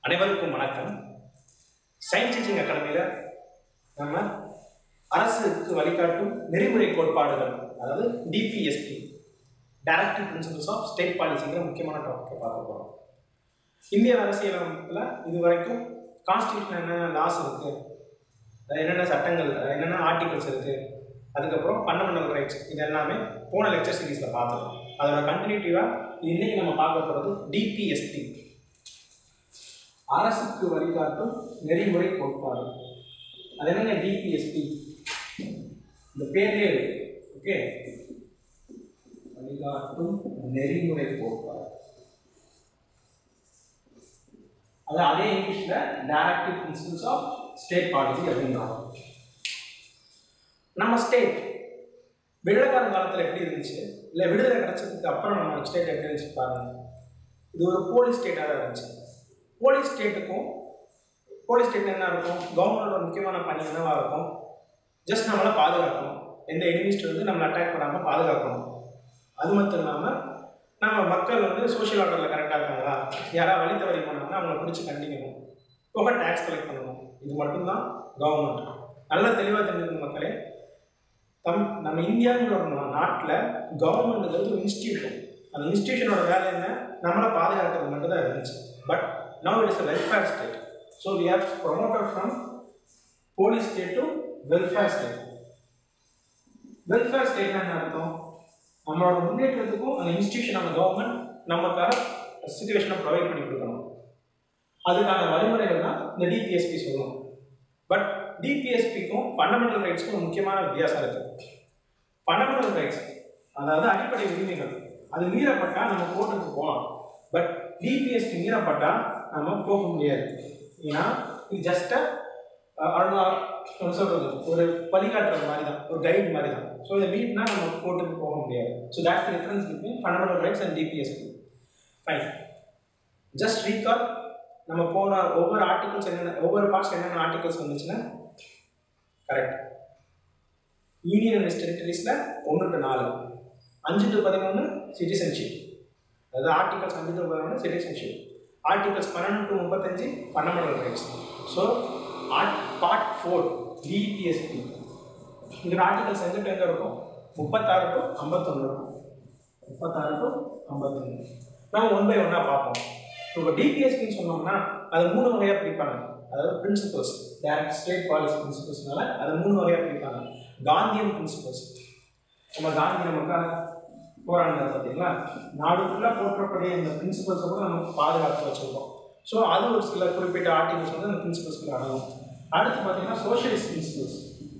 அனைவருக்கும் வணக்கம் science teaching அகாடமியில் நம்ம அரசுக்கு வழிகாட்டும் நெறிமுறை கோட்பாடுகள் அதாவது DPSP directive principles of state பாலிசிங்கிற முக்கியமான டாப்பிக்கை பார்க்க போகிறோம் இந்திய அரசியலமைப்பில் இது வரைக்கும் கான்ஸ்டியூஷன் என்னென்ன லாஸ் இருக்குது என்னென்ன சட்டங்கள் என்னென்ன ஆர்டிகல்ஸ் இருக்குது அதுக்கப்புறம் ஃபண்டமெண்டல் ரைட்ஸ் இது எல்லாமே போன லெக்சர் சீரீஸில் பார்த்தோம் அதோட கண்டினியூட்டிவாக இன்னைக்கு நம்ம பார்க்க போகிறது டிபிஎஸ்பி அரசுக்கு வழிகாட்டும் நெறிமுறை கோட்பாடு அது என்னங்க டிபிஎஸ்பி இந்த பேர்லேயே இருக்கு ஓகே வழிகாட்டும் நெறிமுறை கோட்பாடு அது அதே இங்கிலீஷ்ல directive principles of state policy அப்படின்றாங்க நம்ம ஸ்டேட் வெள்ளக்கார காலத்தில் எப்படி இருந்துச்சு இல்லை விடுதலை கிடைச்சதுக்கு அப்புறம் நம்ம ஸ்டேட் எப்படி இருந்துச்சு பாருங்க இது ஒரு போலீஸ் ஸ்டேட்டாக தான் இருந்துச்சு போலீஸ் ஸ்டேட்டுக்கும் போலீஸ் ஸ்டேட் என்ன இருக்கும் கவர்மெண்டோட முக்கியமான பணி என்னவா இருக்கும் ஜஸ்ட் நம்மளை பாதுகாக்கணும் எந்த எனிமிஸ்ட் வந்து நம்மளை அட்டாக் பண்ணாமல் பாதுகாக்கணும் அது மட்டும் இல்லாமல் நம்ம மக்கள் வந்து சோஷியல் ஆர்டரில் கரெக்டாக இருக்காங்களா யாராவது வழி தவறி போனாங்கன்னா அவங்கள பிடிச்சி கண்டிக்கணும் போக டேக்ஸ் கலெக்ட் பண்ணணும் இது மட்டும்தான் கவர்மெண்ட் நல்லா தெளிவாக தெரிஞ்சுக்கணும் மக்களே தம் நம்ம இந்தியாங்கிற ஒரு நாட்டில் கவர்மெண்ட்டுங்கிறது ஒரு இன்ஸ்டியூஷன் அந்த இன்ஸ்டியூஷனோட வேலை என்ன நம்மளை பாதுகாக்கிறது மட்டும் தான் இருந்துச்சு but now it is a welfare state so we have promoted from police state to welfare state welfare ஸ்டேட்னா என்ன அர்த்தம் நம்மளோட முன்னேற்றத்துக்கும் அந்த இன்ஸ்டியூஷன் அந்த கவர்மெண்ட் நமக்காக சுச்சுவேஷனை ப்ரொவைட் பண்ணி கொடுக்கணும் அதுக்கான வழிமுறைகள் தான் இந்த டிபிஎஸ்பி சொல்லணும் பட் டிபிஎஸ்பிக்கும் ஃபண்டமெண்டல் ரைட்ஸ்க்கும் ஒரு முக்கியமான வித்தியாசம் இருக்குது ஃபண்டமெண்டல் ரைட்ஸ் அதாவது அடிப்படை உரிமைகள் அது மீறப்பட்டால் நம்ம கோர்ட்டுக்கு போகலாம் பட் டிபிஎஸ்பி மீறப்பட்டால் நம்ம போக முடியாது ஏன்னா இது ஜஸ்ட் சொல்கிறது ஒரு வழிகாட்டுற மாதிரி தான் ஒரு கைடு மாதிரி தான் ஸோ இதை மீட்னா நம்ம கோர்ட்டுக்கு போக முடியாது so that's the difference between fundamental rights and DPSP fine just recall நம்ம போன ஒவ்வொரு ஆர்டிகல்ஸ் என்னென்ன ஒவ்வொரு பார்ட்ஸ் என்னென்ன ஆர்டிகல்ஸ் வந்துச்சுன்னா கரெக்ட் யூனியன் அண்ட் டெரிட்டரிஸில் ஒன்று டு நாலு அஞ்சு டு பதினொன்று சிட்டிசன்ஷிப் அதாவது ஆர்டிகல்ஸ் அஞ்சு டு பதினொன்று சிட்டிசன்ஷிப் ஆர்டிகல்ஸ் பன்னெண்டு டு முப்பத்தஞ்சு fundamental rights so art part four DPSP இதோட ஆர்டிகல்ஸ் எங்கே டு எங்கே இருக்கும் முப்பத்தாறு டு ஐம்பத்தொன்று இருக்கும் முப்பத்தாறு டு ஐம்பத்தொன்று நம்ம ஒன் பை ஒன்னாக பார்ப்போம் இப்போ டிபிஎஸ்பின்னு சொன்னோம்னா அது மூணு வகையாக பிரிப்பாங்க அதாவது பிரின்சிபல்ஸ் டைரக்ட் ஸ்டேட் பாலிசி பிரின்சிபல்ஸ்னால அது மூணு வகையாக பிரிப்பாங்க காந்தியன் பிரின்சிபல்ஸ் நம்ம காந்தி நமக்காக போராடினார் பார்த்தீங்களா நாடு ஃபுல்லாக போற்றக்கூடிய இந்த பிரின்சிபல்ஸை கூட நம்ம பாதுகாத்து வச்சுருக்கோம் ஸோ அது ஒரு சில குறிப்பிட்ட ஆர்டிகல்ஸ் வந்து அந்த பிரின்சிபல்ஸ்க்கு அடங்கும் அடுத்து பார்த்தீங்கன்னா சோஷியலிஸ்ட் பிரின்சிபல்ஸ்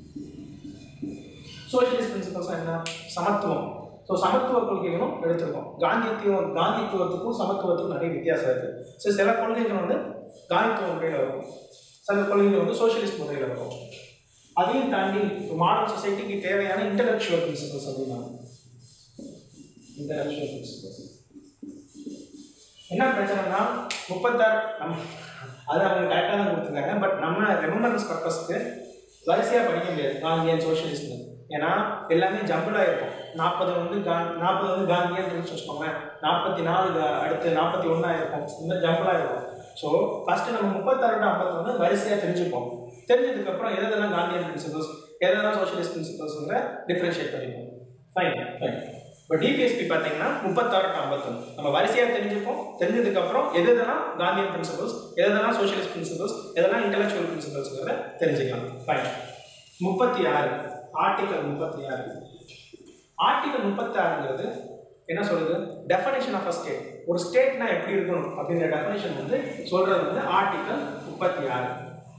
சோஷியலிஸ்ட் பிரின்சிபல்ஸ் என்ன சமத்துவம் ஸோ சமத்துவ கொள்கைகளும் எடுத்திருக்கோம் காந்தியத்துவம் காந்தித்துவத்துக்கும் சமத்துவத்துக்கும் நிறைய வித்தியாசம் இருக்குது ஸோ சில கொள்கைகள் வந்து காந்தித்துவ முறையில் இருக்கும் சில கொள்கைகள் வந்து சோஷியலிஸ்ட் முறையில் இருக்கும் அதையும் தாண்டி மாடர்ன் சொசைட்டிக்கு தேவையான இன்டலெக்சுவல் பிரின்சிபல்ஸ் அப்படின்னா இன்டலெக்சுவல் பிரின்சிபல்ஸ் என்ன பிரச்சனைனா முப்பத்தாறு நம்ம அது அவங்க கரெக்டாக தான் கொடுத்துருக்காங்க பட் நம்ம ரெமம்பரன்ஸ் பர்பஸ்க்கு வரிசையாக படிக்க முடியாது காந்தியன் சோஷியலிஸ்ட்னு ஏன்னா எல்லாமே ஜம்பிளாக இருக்கும் நாற்பது வந்து கா நாற்பது வந்து காந்தியன் வச்சுக்கோங்களேன் நாற்பத்தி நாலு கா- அடுத்து நாற்பத்தி ஒன்றா இருக்கும் இந்த மாதிரி ஜம்பிளாக இருக்கும் ஸோ ஃபஸ்ட்டு நம்ம முப்பத்தாறு டு ஐம்பத்தொன்று வரிசையாக தெரிஞ்சுப்போம் தெரிஞ்சதுக்கப்புறம் எதெல்லாம் காந்தியன் பிரின்சிபல்ஸ் எதெல்லாம் சோஷியலிஸ்ட் பிரின்சிபல்ஸுங்கிற டிஃப்ரென்ஷியேட் பண்ணிப்போம் ஃபைன் ஃபைன் இப்போ டிபிஎஸ்பி பார்த்தீங்கன்னா முப்பத்தாறு டு ஐம்பத்தொன்று நம்ம வரிசையாக தெரிஞ்சுப்போம் தெரிஞ்சதுக்கப்புறம் எது எதெல்லாம் காந்தியன் பிரின்சிபல்ஸ் எதெல்லாம் சோஷியலிஸ்ட் பிரின்சிபல்ஸ் எதெல்லாம் இன்டெலெக்சுவல் பிரின்சிபல்ஸுங்கிறத தெரிஞ்சுக்கலாம் ஃபைன் முப்பத்தி ஆறு ஆர்டிகல் முப்பத்தி ஆறு ஆர்டிகல் முப்பத்தி ஆறுங்கிறது என்ன சொல்லுது டெஃபனேஷன் ஆஃப் அ ஸ்டேட் ஒரு ஸ்டேட்னா எப்படி இருக்கணும் அப்படிங்கிற டெஃபனேஷன் வந்து சொல்றது வந்து ஆர்டிகல் முப்பத்தி ஆறு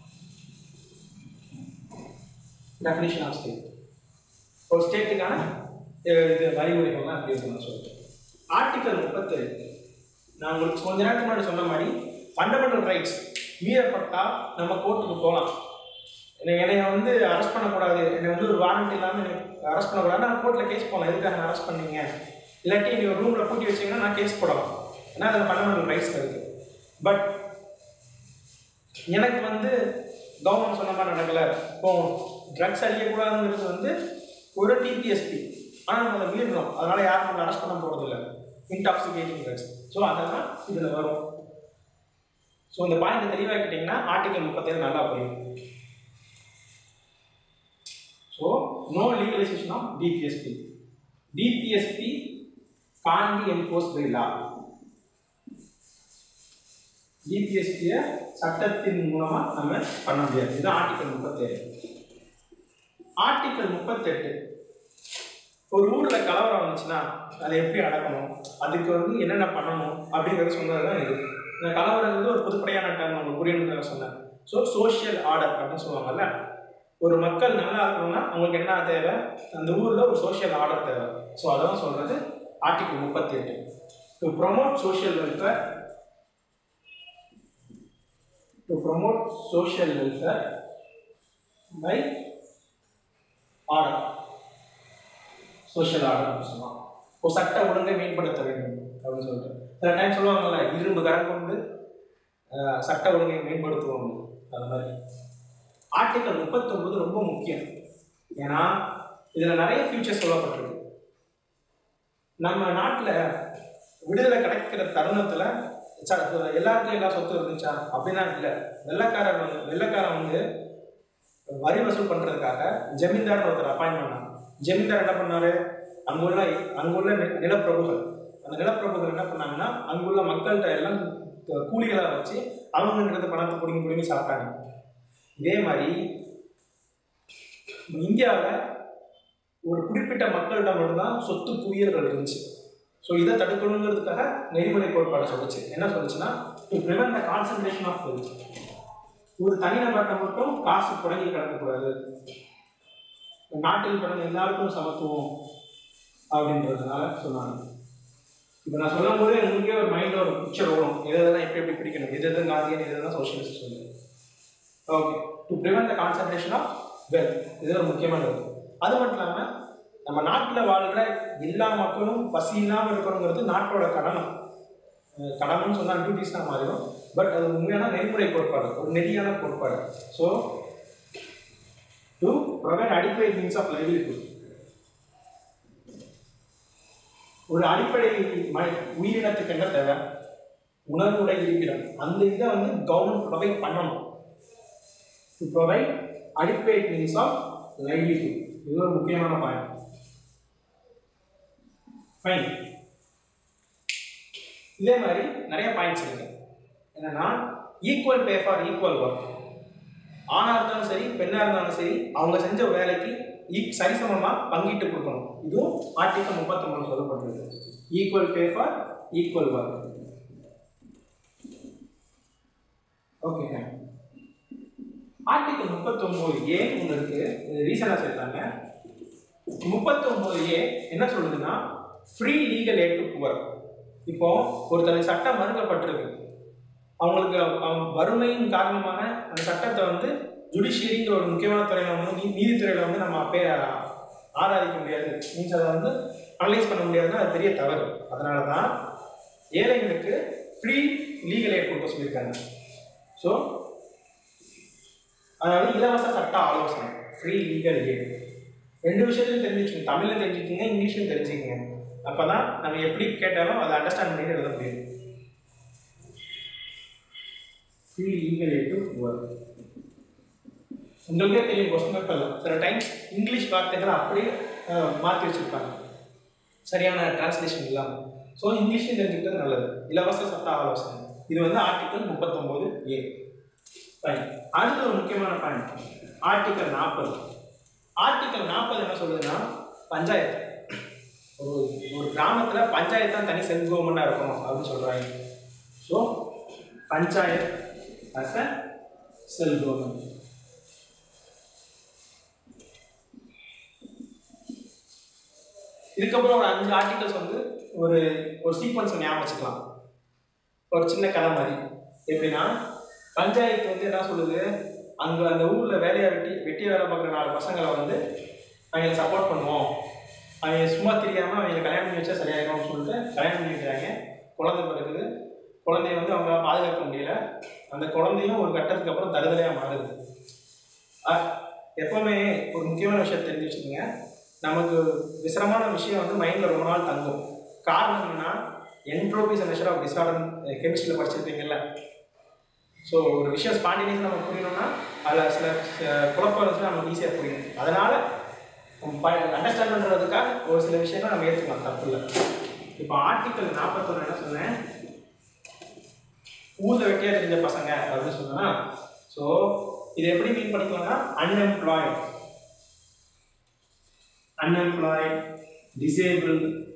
டெஃபனேஷன் ஆஃப் ஸ்டேட் ஒரு ஸ்டேட்டுக்கான அஹ், இது வழிமுறைகள்லாம் அப்படி இருக்கணும்னு சொல்லிட்டு ஆர்டிகல் முப்பத்தேழு நான் உங்களுக்கு கொஞ்ச நேரத்துக்கு முன்னாடி சொன்ன மாதிரி ஃபண்டமெண்டல் ரைட்ஸ் மீறப்பட்டா நம்ம கோர்ட்டுக்கு போகலாம் என்னை என்னைய வந்து அரெஸ்ட் பண்ணக்கூடாது என்னை வந்து ஒரு வாரண்ட் இல்லாமல் என்னை அரெஸ்ட் பண்ணக்கூடாது நான் கோர்ட்டில் கேஸ் போகலாம் எதுக்காக அரெஸ்ட் பண்ணீங்க இல்லாட்டி நீ ஒரு ரூமில் பூட்டி வச்சீங்கன்னா நான் கேஸ் போடலாம் ஏன்னா அதில் ஃபண்டமெண்டல் ரைட்ஸ் இருக்குது பட் எனக்கு வந்து கவர்மெண்ட் சொன்ன மாதிரி நடக்கலை இப்போ ட்ரக்ஸ் அடிக்கக்கூடாதுங்கிறது வந்து ஒரு டிபிஎஸ்பி ஆனால் நம்ம அதை மீறணும் அதனால் யாரும் நம்மளை அரெஸ்ட் பண்ண போகிறதில்ல இன்டாக்சிகேட்டிங் ட்ரக்ஸ் ஸோ அதெல்லாம் இதில் வரும் ஸோ இந்த பாயிண்ட் தெளிவாக்கிட்டீங்கன்னா ஆர்டிகல் முப்பத்தேழு நல்லா புரியும் so no legalisation of DPSP DPSP can't be enforced by law டிபிஎஸ்பியை சட்டத்தின் மூலமா நம்ம பண்ண முடியாது இது ஆர்டிகல் முப்பத்தேழு ஆர்டிகல் முப்பத்தெட்டு ஒரு ஊர்ல கலவரம் வந்துச்சுன்னா அதை எப்படி அடக்கணும் அதுக்கு வந்து என்னென்ன பண்ணணும் அப்படிங்கிறத சொன்னது தான் இது இந்த கலவரம் வந்து ஒரு பொதுப்படையான டேர்ம் உங்களுக்கு புரியணுங்கிறத சொன்னேன் ஸோ சோஷியல் ஆர்டர் அப்படின்னு சொல்லுவாங்கல்ல ஒரு மக்கள் நல்லா இருக்கணும்னா அவங்களுக்கு என்ன தேவை அந்த ஊர்ல ஒரு சோஷியல் ஆர்டர் தேவை ஸோ அதான் சொல்றது ஆர்டிகல் முப்பத்தி எட்டு to promote social welfare to promote social welfare by order social order அப்படின்னு சொல்லலாம் ஒரு சட்ட ஒழுங்கை மேம்படுத்த வேண்டும் அப்படின்னு சொல்லிட்டு சில டைம் சொல்லுவாங்கல்ல இரும்பு கரம் கொண்டு அஹ், சட்ட ஒழுங்கை மேம்படுத்துவோம் அது மாதிரி ஆர்டிகல் முப்பத்தொன்பது ரொம்ப முக்கியம் ஏன்னா இதில் நிறைய ஃபியூச்சர்ஸ் சொல்லப்பட்டிருக்கு நம்ம நாட்டில் விடுதலை கிடைக்கிற தருணத்தில் எல்லாருக்கும் எல்லா சொத்து இருந்துச்சா அப்படின்னா இல்லை வெள்ளைக்காரர் வந்து வெள்ளைக்காரன் வந்து வரி வசூல் பண்ணுறதுக்காக ஜமீன்தார்னு ஒருத்தர் அப்பாயின் பண்ணாங்க ஜமீன்தார் என்ன பண்ணாரு அங்குள்ள அங்குள்ள நி- நிலப்பிரபுகள் அந்த நிலப்பிரபுகள் என்ன பண்ணாங்கன்னா அங்குள்ள மக்கள்கிட்ட எல்லாம் கூலிகளாக வச்சு அவங்கன்றது பணத்தை பிடுங்கி பிடுங்கி சாப்பிட்டாங்க இதே மாதிரி இந்தியாவில் ஒரு குறிப்பிட்ட மக்கள்கிட்ட மட்டும்தான் சொத்து குவியல்கள் இருந்துச்சு ஸோ இதை தடுக்கணுங்கிறதுக்காக நெறிமுறை கோட்பாடு சொல்லுச்சு என்ன சொல்லுச்சுன்னா to prevent the concentration of wealth ஒரு தனிநபர்கிட்ட மட்டும் காசு புடங்கி கிடக்கக்கூடாது நாட்டில் பிறந்த எல்லாருக்கும் சமத்துவம் அப்படின்றதுனால சொன்னாங்க இப்போ நான் சொல்லும் போது உங்களுக்கே ஒரு மைண்டில் ஒரு பிக்சர் வரும் எது எதெல்லாம் எப்படி எப்படி பிடிக்கணும் எது எது காந்தியன் எது எதெல்லாம் சோஷியலிஸ்ட் சொல்லு okay to prevent the concentration of wealth இது ஒரு முக்கியமானது அது மட்டும் இல்லாமல் நம்ம நாட்டில் வாழ்கிற எல்லா மக்களும் பசி இல்லாமல் இருக்கணுங்கிறது நாட்டோட கடமை அஹ் கடமைன்னு சொன்னால் டியூட்டிஸ் தான் மாறிடும் பட் அது உண்மையான நெறிமுறை கோட்பாடு ஒரு நெறியான கோட்பாடு ஸோ டு ப்ரொவைட் அடிப்படை மீன்ஸ் ஆஃப் லைவ்லிஹுட் ஒரு அடிப்படை ம- உயிரினத்துக்கு என்ன தேவை உணர்வுடைய இருப்பிடம் அந்த இதை வந்து கவர்மெண்ட் ப்ரொவைட் பண்ணணும் டு ப்ரொவைட் அடிப்படை மீன்ஸ் ஆஃப் லைவ்லிஹுட் இது ஒரு முக்கியமான பாயிண்ட் ஃபைன் இதே மாதிரி நிறைய பாயிண்ட்ஸ் இருக்கு என்னன்னா equal pay for equal work ஆணா இருந்தாலும் சரி பெண்ணா இருந்தாலும் சரி அவங்க செஞ்ச வேலைக்கு ஈக் சரிசமமா பங்கிட்டு கொடுக்கணும் இதுவும் ஆர்டிகல் முப்பத்தொன்பது சொல்லப்பட்டிருக்கு equal pay for equal work okay article முப்பத்தொன்பது ஏ ஒன்று இருக்கு இது ரீசனாக சேர்த்தாங்க முப்பத்தொன்பது ஏ என்ன சொல்லுதுன்னா free legal aid to poor இப்போ ஒருத்தருக்கு சட்டம் மறுக்கப்பட்டிருக்கு அவங்களுக்கு அவங்க வறுமையின் காரணமாக அந்த சட்டத்தை வந்து ஜுடிஷியரிங்கிற ஒரு முக்கியமான துறையில் வந்து நீ நீதித்துறையில் வந்து நம்ம அப்பே ஆராதிக்க முடியாது மீன்ஸ் அதை வந்து அனலைஸ் பண்ண முடியாதுன்னா அது பெரிய தவறு அதனால தான் ஏழைகளுக்கு ஃப்ரீ லீகல் ஏட் கொடுக்க சொல்லியிருக்காங்க ஸோ அதாவது இலவச சட்ட ஆலோசனை ஃப்ரீ லீகல் எய்ட் ரெண்டு விஷயத்தையும் தெரிஞ்சுக்கோங்க தமிழில் தெரிஞ்சுக்கோங்க இங்கிலீஷும் தெரிஞ்சுக்கோங்க அப்போ தான் நம்ம எப்படி கேட்டாலும் அதை அண்டர்ஸ்டாண்ட் பண்ணி எழுத முடியும் ஃப்ரீ லீகல் எய்ட் ஒர்க் உங்களுக்கே தெரியும் கொஸ்டின் பேப்பரில் சில டைம்ஸ் இங்கிலீஷ் வார்த்தைகளை அப்படியே அஹ், மாற்றி வச்சுருப்பாங்க சரியான டிரான்ஸ்லேஷன் இல்லாமல் ஸோ இங்கிலீஷையும் தெரிஞ்சுக்கிட்டது நல்லது இலவச சட்ட ஆலோசனை இது வந்து ஆர்டிகல் முப்பத்தொம்போது ஏ ஃபைன் அடுத்து ஒரு முக்கியமான பாயிண்ட் ஆர்டிகல் நாற்பது ஆர்டிகல் நாற்பது என்ன சொல்லுதுன்னா பஞ்சாயத்து ஒரு ஒரு கிராமத்தில் பஞ்சாயத்து தான் தனி செல்ஃப் கவர்மெண்ட்டாக இருக்கணும் அப்படின்னு சொல்கிறாங்க so panchayat as a self government இதுக்கப்புறம் ஒரு அஞ்சு ஆர்டிகல்ஸ் வந்து ஒரு ஒரு சீக்வன்ஸ் ஞாபகம் வச்சுக்கலாம் ஒரு சின்ன கதை மாதிரி எப்படின்னா பஞ்சாயத்து வந்து என்ன சொல்லுது அங்கே அந்த ஊரில் வேலையை வெட்டி வெட்டி வேலை பார்க்குற நாலு பசங்களை வந்து அவங்க சப்போர்ட் பண்ணுவோம் அவங்க சும்மா தெரியாமல் அவங்க கல்யாணம் பண்ணி வச்சா சரியாயிரும்னு சொல்லிட்டு கல்யாணம் பண்ணி வைக்கிறாங்க குழந்தை பிறகுது குழந்தைய வந்து அவங்களால பாதுகாக்க முடியல அந்த குழந்தையும் ஒரு கட்டத்துக்கு அப்புறம் தருதலையாக மாறுது அஹ் எப்பவுமே ஒரு முக்கியமான விஷயம் தெரிஞ்சு வச்சுக்கோங்க நமக்கு விசரமான விஷயம் வந்து மைண்டில் ரொம்ப நாள் தங்கும் காரணம் என்னன்னா என்ட்ரோபிஸ் மெஷர் ஆஃப் டிசார்டர் கெமிஸ்ட்ரியில் படிச்சிருப்பீங்கல்ல ஸோ ஒரு விஷயம் ஸ்பாண்டினியஸ் நம்ம புரியணும்னா அதில் சில அஹ், குழப்பம் இருந்துச்சுன்னா நமக்கு ஈஸியாக புரியும் அதனால் அண்டர்ஸ்டாண்ட் பண்ணுறதுக்காக ஒரு சில விஷயங்கள் நம்ம ஏற்றுக்கலாம் தப்பு இல்லை இப்போ ஆர்டிக்கல் நாற்பத்தொன்று என்ன சொன்னேன் ஊரில் வெட்டியாக தெரிஞ்ச பசங்க அப்படின்னு சொன்னா ஸோ இது எப்படி மீன் பண்ணிக்கலாம்னா unemployed unemployed disable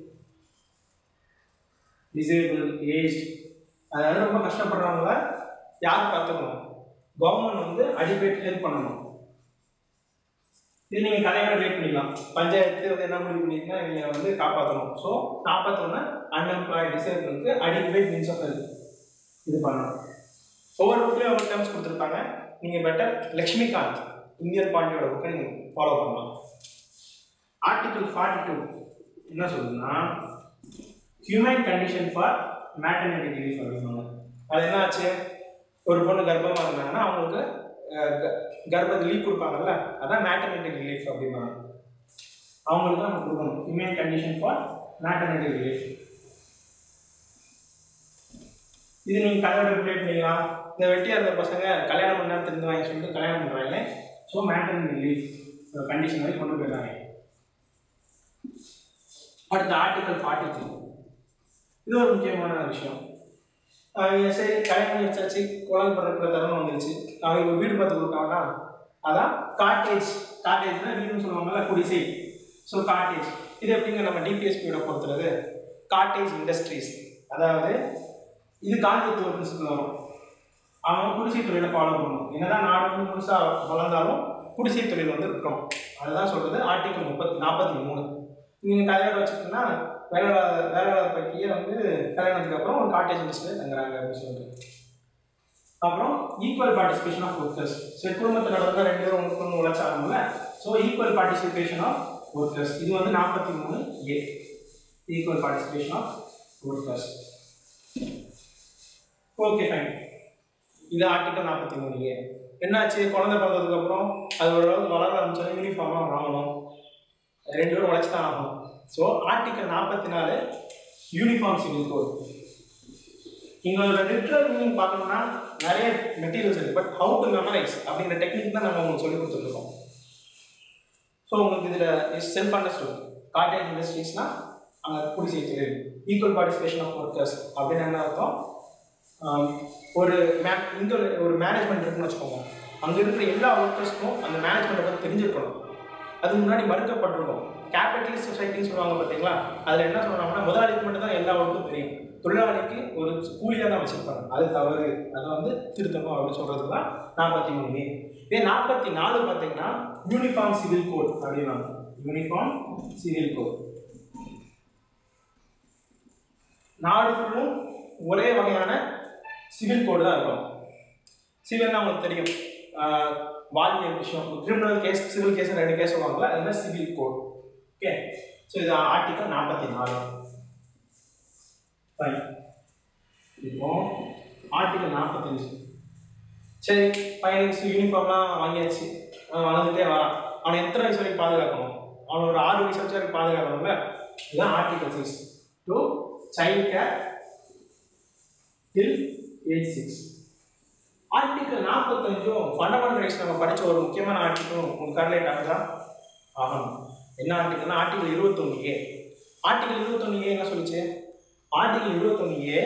disable age அதாவது ரொம்ப கஷ்டப்படுறவங்கள யார் பார்த்துக்கணும் கவர்மெண்ட் வந்து அடிப்பேட் ஹெல்ப் பண்ணணும் இது நீங்கள் கதையோட ரிலேட் பண்ணிக்கலாம் பஞ்சாயத்து வந்து என்ன முடிவு பண்ணிருக்குன்னா நீங்கள் வந்து காப்பாற்றணும் ஸோ நாற்பத்தொன்று அன்எம்ப்ளாய்ட் டிசேபிளுக்கு அடிப்பேட் மீன்ஸ் ஆஃப் ஹெல்ப் இது பண்ணணும் ஒவ்வொரு புக்லேயும் ஒவ்வொரு டேர்ம்ஸ் கொடுத்துருப்பாங்க நீங்கள் பெட்டர் லக்ஷ்மிகாந்த் இந்தியன் பார்ட்டியோட புக்கை நீங்கள் ஃபாலோ பண்ணலாம் ஆர்டிகிள் ஃபார்ட்டி டூ என்ன சொல்லுதுன்னா human condition for maternity relief அப்படிம்பாங்க அது என்ன ஆச்சு ஒரு பொண்ணு கர்ப்பமாக இருந்தாங்கன்னா அவங்களுக்கு அஹ், க- கர்ப்பத்து லீவ் கொடுப்பாங்கல்ல அதான் மேட்டர்னிட்டி ரிலீஃப் அப்படிம்பாங்க அவங்களுக்கு தான் நம்ம கொடுக்கணும் human condition for maternity relief இது நீங்கள் கதையோட ரிலேட் பண்ணிக்கலாம் இந்த வெட்டியாக இருந்த பசங்க கல்யாணம் பண்ண தெரிந்து வாங்கி சொல்லிட்டு கல்யாணம் பண்ணுறாங்க ஸோ மேட்டர்னிட்டி ரிலீஃப் கண்டிஷன் வரை கொண்டு போயிடுறாங்க அடுத்த ஆர்டிகல் ஃபார்ட்டி த்ரீ இது ஒரு முக்கியமான விஷயம் அவங்க சரி கல்யாணம் பண்ணி வச்சாச்சு குழந்தை பிறக்கிற தருணம் வந்துருச்சு அவங்க ஒரு வீடு பார்த்து கொடுக்காங்களா அதான் காட்டேஜ் காட்டேஜ்னா வீடுன்னு சொல்லுவாங்கல்ல குடிசை ஸோ காட்டேஜ் இது எப்படிங்க நம்ம டிபிஎஸ்பியோட பொறுத்துறது காட்டேஜ் இண்டஸ்ட்ரீஸ் அதாவது இது காந்தித்துவ பிரின்சிபல் வரும் அவன் குடிசை தொழிலை ஃபாலோ பண்ணணும் என்னதான் நாடு வந்து முழுசாக வளர்ந்தாலும் குடிசை தொழில் வந்து இருக்கணும் அதுதான் சொல்றது ஆர்டிகல் முப்பத்தி நாற்பத்தி மூணு நீங்கள் கல்யாணம் வச்சுக்கிட்டீங்கன்னா வேலை வேலை பற்றியே வந்து கல்யாணத்துக்கு அப்புறம் ஒரு காட்டேஜ் இண்டஸ்ட்ரியில் தங்குறாங்க அப்படின்னு சொல்லிட்டு அப்புறம் ஈக்குவல் பார்ட்டிசிபேஷன் ஆஃப் ஒர்க்கர்ஸ் சரி குடும்பத்தில் நடந்த ரெண்டு பேரும் ஒன்று ஒன்று உழைச்சாங்கல்ல so equal participation of workers இது வந்து நாற்பத்தி மூணு A equal participation of workers okay fine இது ஆர்டிக்கல் நாற்பத்தி மூணு ஏ என்னாச்சு குழந்தை பிறந்ததுக்கு அப்புறம் அது ஓரளவுக்கு வளர ஆரம்பிச்சாலும் யூனிஃபார்மாக வாங்கணும் ரெண்டு பேரும் உழைச்சி தான் ஆகணும் ஸோ ஆர்டிக்கல் நாற்பத்தி நாலு யூனிஃபார்ம் சிவில் கோட் எங்களோட லிட்ரல் மீனிங் பார்க்கணும்னா நிறைய மெட்டீரியல்ஸ் இருக்குது பட் ஹவு டு மெமரைஸ் அப்படிங்கிற டெக்னிக் தான் நம்ம உங்களுக்கு சொல்லி கொடுத்துருக்கோம் ஸோ உங்களுக்கு இதில் செல்ஃப் அண்டர்ஸ்டுட் காட்டேஜ் இண்டஸ்ட்ரீஸ்னால் அங்கே குடிசை தொழில் ஈக்குவல் பார்ட்டிசிபேஷன் ஆஃப் ஒர்க்கர்ஸ் அப்படின்னு என்ன அர்த்தம் ஆம், ஒரு மே இங்கே ஒரு மேனேஜ்மெண்ட் இருக்குன்னு வச்சுக்கோங்க அங்கே இருக்கிற எல்லா ஒர்க்கர்ஸ்க்கும் அந்த மேனேஜ்மெண்ட்டை பற்றி தெரிஞ்சிருக்கணும் அது முன்னாடி மறுக்கப்பட்டிருக்கும் கேபிட்டலிஸ்ட் சொசைட்டின்னு சொல்லுவாங்க பார்த்தீங்களா அதில் என்ன சொல்றாங்கன்னா முதலாளிக்கு மட்டும் தான் எல்லா ஒர்க்கும் தெரியும் தொழிலாளிக்கு ஒரு கூலியாக தான் வச்சிருப்பாங்க அது தவறு அதை வந்து திருத்தணும் அப்படின்னு சொல்கிறது தான் நாற்பத்தி மூணு இதே நாற்பத்தி நாலு பார்த்தீங்கன்னா யூனிஃபார்ம் சிவில் கோட் அப்படின்னாங்க யூனிஃபார்ம் சிவில் கோட் நாடு ஃபுல்லும் ஒரே வகையான சிவில் கோடு தான் இருக்கும் சிவில்னா உங்களுக்கு தெரியும் ஆஹ் வாழ்வியல் விஷயம் கிரிமினல் கேஸ் சிவில் கேஸ் ரெண்டு கேஸ் சொல்லுவாங்கல்ல அதுதான் சிவில் கோட் ஓகே ஸோ இது ஆர்டிக்கல் நாற்பத்தி நாலு ஃபைன் இப்போ ஆர்டிக்கல் நாற்பத்தஞ்சு சரி பையனுக்கு யூனிஃபார்ம்லாம் வாங்கியாச்சு அவன் வளர்ந்துட்டே வரான் அவனை எத்தனை வயசு வரைக்கும் பாதுகாக்கணும் அவன் ஒரு ஆறு வயசு வச்சு வரைக்கும் பாதுகாக்கணும்ல இதுதான் article six to child care till age six article நாற்பத்தஞ்சும் ஃபண்டமெண்டல் ரைட்ஸ் நம்ம படிச்ச ஒரு முக்கியமான ஆர்டிக்கலும் உங்களுக்கு கரலேட் ஆகுதா ஆகணும் என்ன ஆர்டிகல்னா ஆர்டிகல் இருபத்தொன்று ஏ ஆர்டிகல் இருபத்தொன்று ஏ என்ன சொல்லுச்சு ஆர்டிகல் இருபத்தொன்று ஏ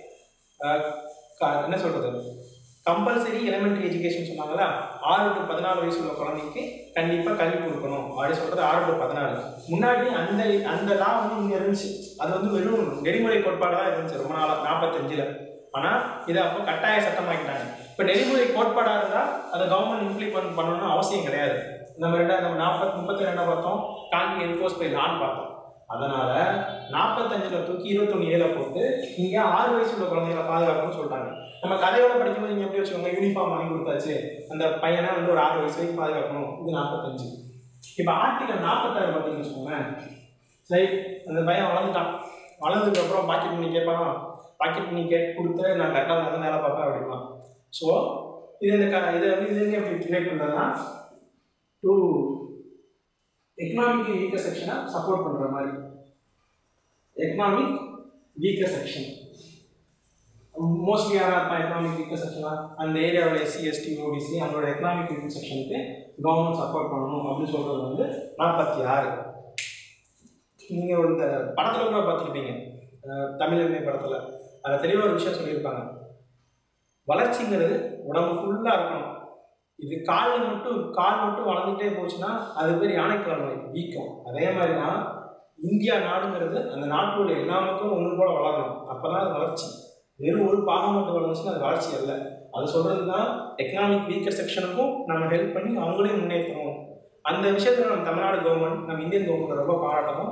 என்ன சொல்றது கம்பல்சரி எலிமெண்ட்ரி எஜுகேஷன் சொன்னாங்களா ஆறு டு பதினாலு வயசு உள்ள குழந்தைக்கு கண்டிப்பாக கல்வி கொடுக்கணும் அப்படி சொல்றது ஆறு டு பதினாலு முன்னாடி அந்த அந்த லா வந்து இங்கே இருந்துச்சு அது வந்து வெறும் நெறிமுறை கோட்பாடு தான் இருந்துச்சு ரொம்ப நாளாக நாற்பத்தஞ்சில் ஆனால் இதை அப்போ கட்டாய சட்டமாக்கிட்டாங்க இப்போ நெறிமுறை கோட்பாடாக இருந்தால் அதை கவர்மெண்ட் இம்ப்ளிமெண்ட் பண்ணணும்னு அவசியம் கிடையாது நம்ம ரெண்டாயிரம் நம்ம நாற்பத்தி முப்பத்தி ரெண்டாம் பார்த்தோம் கான்வி என்ஃபோர்ஸ் பை லான்னு பார்த்தோம் அதனால நாற்பத்தஞ்சுல தூக்கி இருபத்தொன்னு ஏழை போட்டு இங்கே ஆறு வயசு உள்ள குழந்தைகளை பாதுகாக்கணும்னு சொல்லிட்டாங்க நம்ம கதையோட படிக்கும்போது நீங்கள் எப்படி வச்சுக்கோங்க யூனிஃபார்ம் வாங்கி கொடுத்தாச்சு அந்த பையனை வந்து ஒரு ஆறு வயசு வரைக்கும் பாதுகாக்கணும் இது நாற்பத்தஞ்சு இப்போ ஆர்டிகல் நாற்பத்தாறு பார்த்தீங்கன்னு வச்சுக்கோங்களேன் சரி அந்த பையன் வளர்ந்துட்டான் வளர்ந்ததுக்கு அப்புறம் பாக்கெட் மணி கேட்பானா பாக்கெட் மணி கேட்டு கொடுத்து நான் கரெக்டாக வந்து வேலை பார்ப்பேன் அப்படிமா ஸோ இது இந்த க இதை வந்து இது எங்கே எப்படி ரிலேட் பண்ணுறதுனா டு எக்கனாமிக் வீக்கர் செக்ஷனை சப்போர்ட் பண்ணுற மாதிரி எக்கனாமிக் வீக்கர் செக்ஷன் மோஸ்ட்லி யாராக இருப்பான் எக்கனாமிக் வீக்கர் செக்ஷனாக அந்த ஏரியாவோட எஸ்சி எஸ்டி ஓபிசி அவங்களோட எக்கனாமிக் வீக்கர் செக்ஷனுக்கு கவர்மெண்ட் சப்போர்ட் பண்ணணும் அப்படின்னு சொல்கிறது வந்து நாற்பத்தி ஆறு நீங்கள் இந்த படத்தில் கூட பார்த்துருப்பீங்க தமிழ் படத்தில் அதில் தெளிவாக ஒரு விஷயம் சொல்லியிருப்பாங்க வளர்ச்சிங்கிறது உடம்பு ஃபுல்லாக இருக்கணும் இது காலில் மட்டும் கால் மட்டும் வளர்ந்துட்டே போச்சுன்னா அது பேர் யானைக்கால் நோய் வீக்கம் அதே மாதிரி தான் இந்தியா நாடுங்கிறது அந்த நாட்டில் உள்ள எல்லா மக்களும் ஒன்று போல வளரணும் அப்போ தான் அது வளர்ச்சி வெறும் ஒரு பாகம் மட்டும் வளர்ந்துச்சுன்னா அது வளர்ச்சி அல்ல அது சொல்கிறது தான் எக்கனாமிக் வீக்கர் செக்ஷனுக்கும் நம்ம ஹெல்ப் பண்ணி அவங்களையும் முன்னேற்றணும் அந்த விஷயத்தில் நம்ம தமிழ்நாடு கவர்மெண்ட் நம்ம இந்தியன் கவர்மெண்ட் ரொம்ப பாராட்டணும்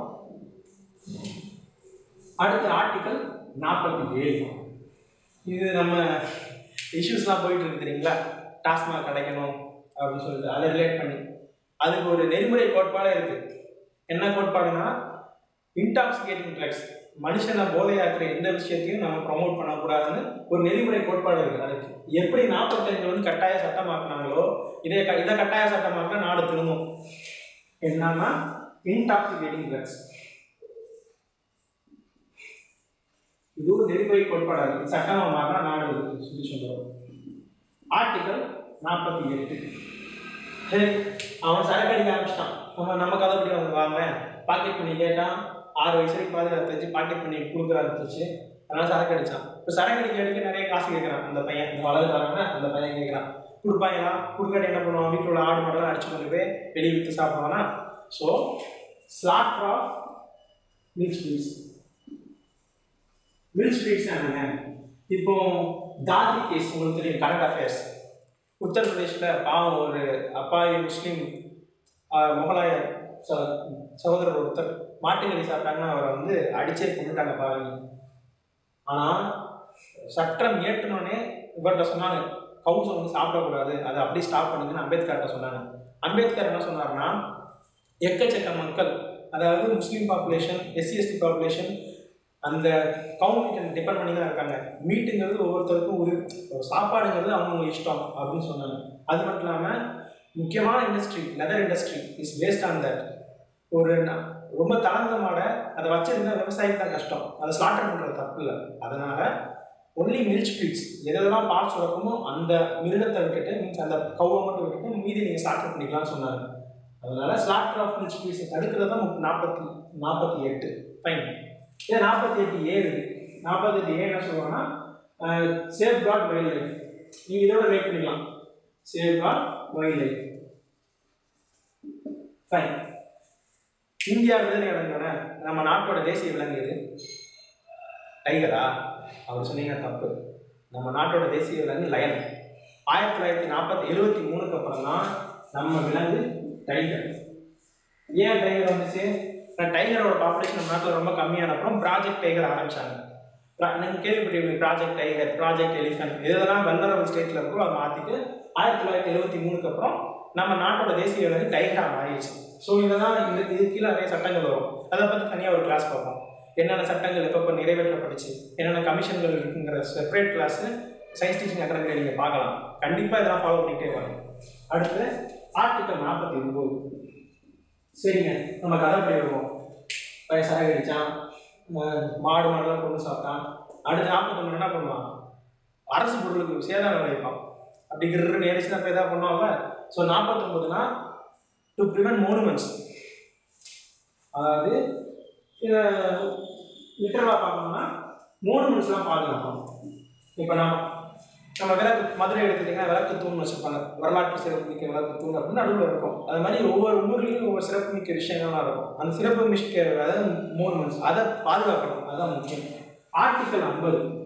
அடுத்த ஆர்டிக்கல் நாற்பத்தி ஏழு இது நம்ம இஷ்யூஸ்லாம் போயிட்டு இருக்கு தெரியுங்களா டாஸ்மாக் கிடைக்கணும் அப்படின்னு சொல்லிட்டு அதை ரிலேட் பண்ணி அதுக்கு ஒரு நெறிமுறை கோட்பாடே இருக்கு என்ன கோட்பாடுனா இன்டாக்சிகேட்டிங் ட்ரக்ஸ் மனுஷனை போதையாக்குற எந்த விஷயத்தையும் நம்ம ப்ரமோட் பண்ணக்கூடாதுன்னு ஒரு நெறிமுறை கோட்பாடு இருக்கு அதுக்கு எப்படி நாற்பத்தஞ்சு வந்து கட்டாய சட்டமாக்குனாங்களோ இதே க- இதை கட்டாய சட்டமாக்கினா நாடு திரும்பும் என்னன்னா இன்டாக்சிகேட்டிங் ட்ரக்ஸ் இது ஒரு நெறிமுறை கோட்பாடாக இருக்கு சட்டமாக மாறினா நாடு சொல்லி சொல்லுவோம் ஆர்டிகல் நாற்பத்தி எட்டு சரி அவன் சரக்கு அடிக்க ஆரம்பிச்சிட்டான் நம்ம நம்ம கதை படி அவங்க வாங்க பாக்கெட் பண்ணி கேட்டான் ஆறு வயசு வரைக்கும் பாதுகாத்து வச்சு பாக்கெட் பண்ணி கொடுக்குற ஆரம்பிச்சிச்சு அதனால சரக்கு அடிச்சான் இப்போ சரக்கு அடிக்க அடிக்க நிறைய காசு கேட்குறான் அந்த பையன் இந்த வளர்க்குறாங்க அந்த பையன் கேட்குறான் கொடுப்பாங்களா கொடுக்காட்டி என்ன பண்ணுவான் வீட்டில் உள்ள ஆடு மாடெல்லாம் அடிச்சு கொண்டு போய் வெளியே விற்று சாப்பிடுவானா ஸோ ஸ்லாட்ரா மில்க் ஸ்வீட்ஸ் மில்க் ஸ்வீட்ஸ் என்னங்க இப்போ தாத்ரி கேஸ் உங்களுக்கு தெரியும் கரண்ட் அஃபேர்ஸ் உத்தரப்பிரதேசில் பாவம் ஒரு அப்பாவி முஸ்லீம் ஆஹ், முகலாய ச- சகோதரர் ஒருத்தர் மாட்டுக்கறி சாப்பிட்டாங்கன்னா அவரை வந்து அடிச்சே கொண்டுட்டாங்க பாவி ஆனால் சட்டம் ஏற்றினோடனே இவர்கிட்ட சொன்னாங்க கவுன்ஸ் வந்து சாப்பிடக்கூடாது அதை அப்படியே ஸ்டாப் பண்ணுங்கன்னு அம்பேத்கர்கிட்ட சொன்னாங்க அம்பேத்கர் என்ன சொன்னார்னா எக்கச்சக்க மக்கள் அதாவது Muslim population SC ST population அந்த கவுண்ட் டிபெண்ட் பண்ணி தான் இருக்காங்க மீட்டுங்கிறது ஒவ்வொருத்தருக்கும் ஒரு ஒரு சாப்பாடுங்கிறது அவங்கவுங்க இஷ்டம் அப்படின்னு சொன்னாங்க அது மட்டும் இல்லாமல் முக்கியமான industry leather industry is based on that ஒரு ந- ரொம்ப தளர்ந்த மாடை அதை வச்சிருந்தா விவசாயிக்கு தான் கஷ்டம் அதை ஸ்லாட்டர் பண்ணுறது தப்பு இல்லை அதனால ஒன்லி மில்க் ஸ்பீட்ஸ் எதெல்லாம் பார்ட்ஸ் சுரக்குமோ அந்த மிருகத்தை விட்டுட்டு மீன்ஸ் அந்த கவுவை மட்டும் விட்டுட்டு மீதி நீங்கள் ஸ்லாட்டர் பண்ணிக்கலாம்னு சொன்னாங்க அதனால ஸ்லாட்டர் ஆஃப் மில்க் ஸ்பீட்ஸை தடுக்கிறது தான் நாற்பத்தி நாற்பத்தி எட்டு ஃபைன் இதே நாற்பத்தி எட்டு ஏ இருக்கு நாற்பத்தி எட்டு ஏ என்ன சொல்லுவாங்கன்னா சேஃப் காட் வைல்ட் லைஃப் நீங்கள் இதோட ரேட் பண்ணிக்கலாம் safeguard wild life fine India விடுதலை அடைஞ்சோடனே நம்ம நாட்டோட தேசிய விலங்கு எது டைகரா அவர் சொன்னீங்க தப்பு நம்ம நாட்டோட தேசிய விலங்கு லயன் ஆயிரத்தி தொள்ளாயிரத்தி நாற்பத்தி எழுபத்தி மூணுக்கு அப்புறம் தான் நம்ம விலங்கு டைகர் ஏன் டைகர் வந்துச்சு நான் டைகரோட பாப்புலேஷன் நம்ம நாட்டில் ரொம்ப கம்மியான அப்புறம் ப்ராஜெக்ட் டைகர் ஆரம்பிச்சாங்க நீங்கள் கேள்விப்பட்டிருப்பீங்க ப்ராஜெக்ட் டைகர் ப்ராஜெக்ட் எலிஃபென்ட் இதெல்லாம் வெல்லரபிள் ஸ்டேட்டில் இருக்கோ அதை மாற்றிட்டு ஆயிரத்தி தொள்ளாயிரத்தி எழுபத்தி மூணுக்கு அப்புறம் நம்ம நாட்டோட தேசிய விலங்கு டைகராக மாறிடுச்சு ஸோ இதெல்லாம் இந்த இது கீழே நிறைய சட்டங்கள் வரும் அதை பற்றி தனியாக ஒரு கிளாஸ் பார்ப்போம் என்னென்ன சட்டங்கள் எப்பப்போ நிறைவேற்றப்பட்டுச்சு என்னென்ன கமிஷன்கள் இருக்குங்கிற செப்பரேட் கிளாஸ் சயின்ஸ் டீச்சிங் அகாடமியில் நீங்கள் பார்க்கலாம் கண்டிப்பாக இதெல்லாம் ஃபாலோ பண்ணிகிட்டே வாங்க அடுத்து ஆர்டிக்கல் நாற்பத்தி ஒம்பது சரிங்க நம்ம கதை போயிடுவோம் பையன் சரகு அடித்தான் மாடு மாடெல்லாம் கொண்டு சாப்பிட்டான் அடுத்து நாற்பத்தொன்று என்ன பண்ணுவான் அரசு பொருளுக்கு சேதாரம் விளைவிப்பான் அப்படி கிருன்னு எரிச்சு தான் இதாக பண்ணுவாங்க ஸோ நாற்பத்தொம்பதுனா டு ப்ரிவென்ட் மோனுமெண்ட்ஸ் அதாவது இதை லிட்டரலாக பார்க்கணும்னா மோனுமெண்ட்ஸ்லாம் பாதுகாக்கணும் இப்போ நம்ம நம்ம விளக்கு மதுரை எடுத்துட்டிங்கன்னா விளக்கு தூண் வச்சுருப்பாங்க வரலாற்று சிறப்புமிக்க விளக்கு தூண் அப்படின்னு நடுவில் இருக்கும் அது மாதிரி ஒவ்வொரு ஊர்லேயும் ஒவ்வொரு சிறப்புமிக்க விஷயங்கள்லாம் இருக்கும் அந்த சிறப்பு மிக்க அதாவது மோனுமெண்ட்ஸ் அதை பாதுகாக்கணும் அதுதான் முக்கியம் ஆர்டிக்கல் ஐம்பது